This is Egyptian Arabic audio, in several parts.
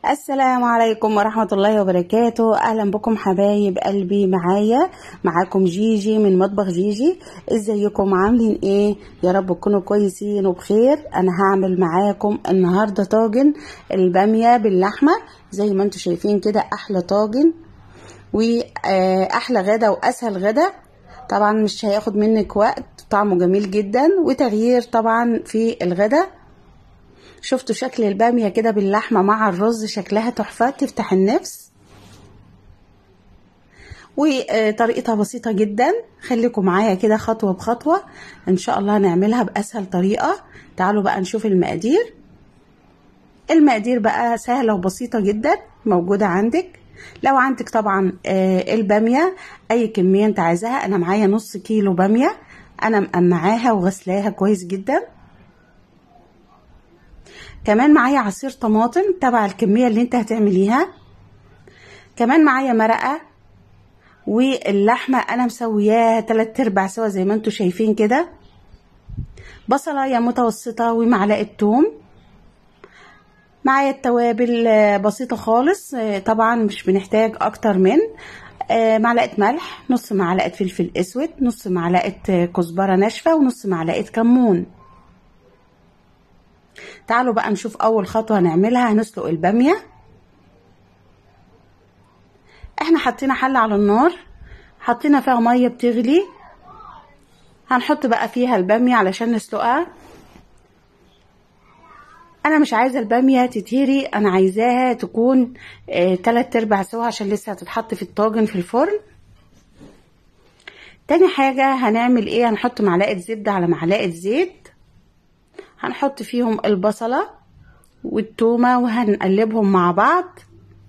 السلام عليكم ورحمة الله وبركاته أهلا بكم حبايب قلبي معايا معاكم جيجي من مطبخ جيجي ازيكم عاملين ايه يا رب تكونوا كويسين وبخير انا هعمل معاكم النهاردة طاجن البامية باللحمة زي ما انتم شايفين كده احلى طاجن واحلى غدا واسهل غدا طبعا مش هياخد منك وقت طعمه جميل جدا وتغيير طبعا في الغدا شفتوا شكل البامية كده باللحمة مع الرز شكلها تحفة تفتح النفس وطريقتها بسيطة جدا خليكم معايا كده خطوة بخطوة ان شاء الله هنعملها بأسهل طريقة تعالوا بقى نشوف المقادير المقادير بقى سهلة وبسيطة جدا موجودة عندك لو عندك طبعا البامية اي كمية انت عايزاها انا معايا نص كيلو بامية انا مقمعاها وغسلاها كويس جدا كمان معايا عصير طماطم تبع الكمية اللي انت هتعمليها كمان معايا مرقة واللحمة انا مسوياها تلات ارباع سوا زي ما انتوا شايفين كده بصلاية متوسطة ومعلقة توم معايا التوابل بسيطة خالص طبعا مش بنحتاج اكتر من معلقة ملح نص معلقة فلفل اسود نص معلقة كزبرة ناشفة ونص معلقة كمون تعالوا بقى نشوف اول خطوه هنعملها هنسلق الباميه احنا حطينا حله على النار حطينا فيها ميه بتغلي هنحط بقى فيها الباميه علشان نسلقها انا مش عايزه الباميه تتهري انا عايزاها تكون اه تلات ارباع سوا عشان لسه هتتحط في الطاجن في الفرن تاني حاجه هنعمل ايه هنحط معلقه زبده على معلقه زيت هنحط فيهم البصلة والتومة وهنقلبهم مع بعض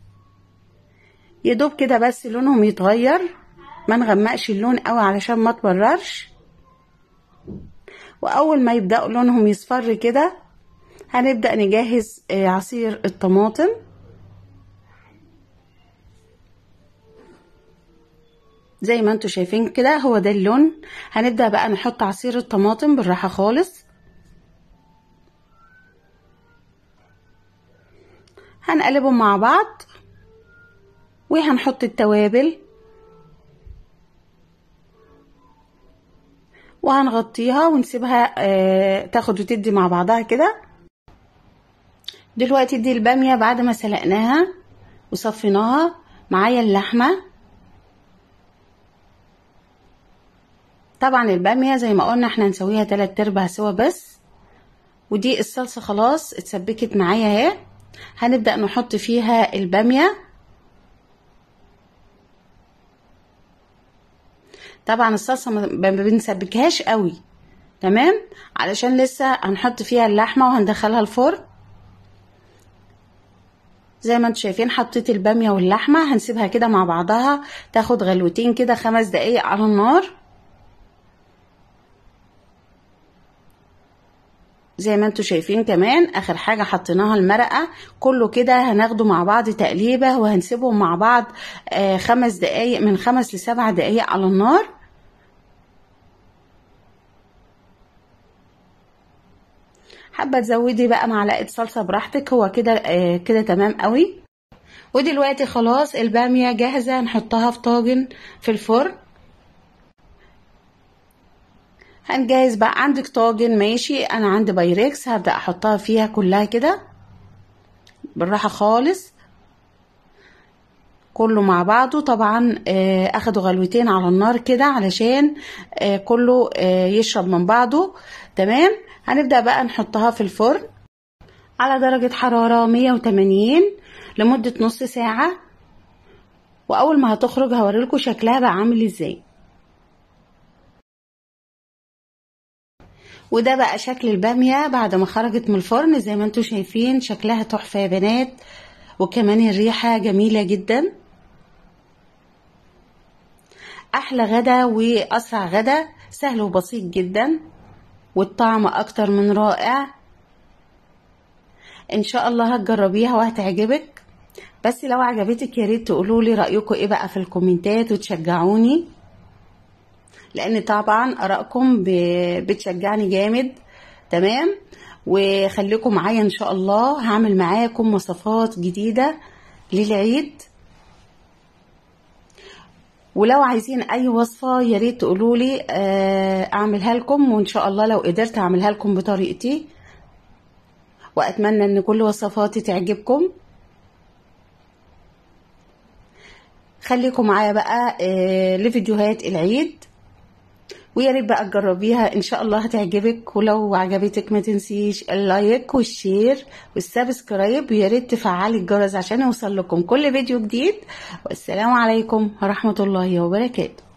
يدوب كده بس لونهم يتغير ما نغمقش اللون قوي علشان ما تبررش واول ما يبدأوا لونهم يصفر كده هنبدأ نجهز عصير الطماطم زي ما انتوا شايفين كده هو ده اللون هنبدأ بقى نحط عصير الطماطم بالراحة خالص هنقلبهم مع بعض وهنحط التوابل وهنغطيها ونسيبها آه تاخد وتدي مع بعضها كده دلوقتي دي البامية بعد ما سلقناها وصفيناها معايا اللحمة طبعا البامية زي ما قلنا احنا نسويها تلات ارباع سوا بس ودي الصلصة خلاص اتسبكت معايا اهي هنبدأ نحط فيها البامية طبعا الصلصة ما بنسبكهاش قوي تمام علشان لسه هنحط فيها اللحمة وهندخلها الفرن زي ما انتم شايفين حطيت البامية واللحمة هنسيبها كده مع بعضها تاخد غلوتين كده خمس دقايق على النار زي ما انتوا شايفين كمان اخر حاجه حطيناها المرقه كله كده هناخده مع بعض تقليبه وهنسيبهم مع بعض آه خمس دقايق من خمس لسبع دقايق على النار حابه تزودي بقى معلقه صلصه براحتك هو كده آه كده تمام قوي ودلوقتي خلاص الباميه جاهزه نحطها في طاجن في الفرن هنجهز بقى عندك طاجن ماشي انا عندي بايركس هبدا احطها فيها كلها كده بالراحه خالص كله مع بعضه طبعا آه اخدوا غلوتين على النار كده علشان آه كله آه يشرب من بعضه تمام هنبدا بقى نحطها في الفرن على درجه حراره 180 لمده نص ساعه واول ما هتخرج هوريلكم شكلها بقى عامل ازاي وده بقى شكل البامية بعد ما خرجت من الفرن زي ما انتوا شايفين شكلها تحفة يا بنات وكمان الريحة جميلة جدا احلى غدا واسرع غدا سهل وبسيط جدا والطعم اكتر من رائع ان شاء الله هتجربيها وهتعجبك بس لو عجبتك يا ريت تقولوا لي رايكم ايه بقى في الكومنتات وتشجعوني لان طبعا ارائكم بتشجعني جامد تمام وخليكم معايا ان شاء الله هعمل معاكم وصفات جديدة للعيد ولو عايزين اي وصفة يا ريت تقولوا لي اعملها لكم وان شاء الله لو قدرت اعملها لكم بطريقتي واتمنى ان كل وصفاتي تعجبكم خليكم معايا بقى لفيديوهات العيد ويا ريت بقى تجربيها ان شاء الله هتعجبك ولو عجبتك ما تنسيش اللايك والشير والسبسكرايب ويا ريت تفعلي الجرس عشان يوصل لكم كل فيديو جديد والسلام عليكم ورحمة الله وبركاته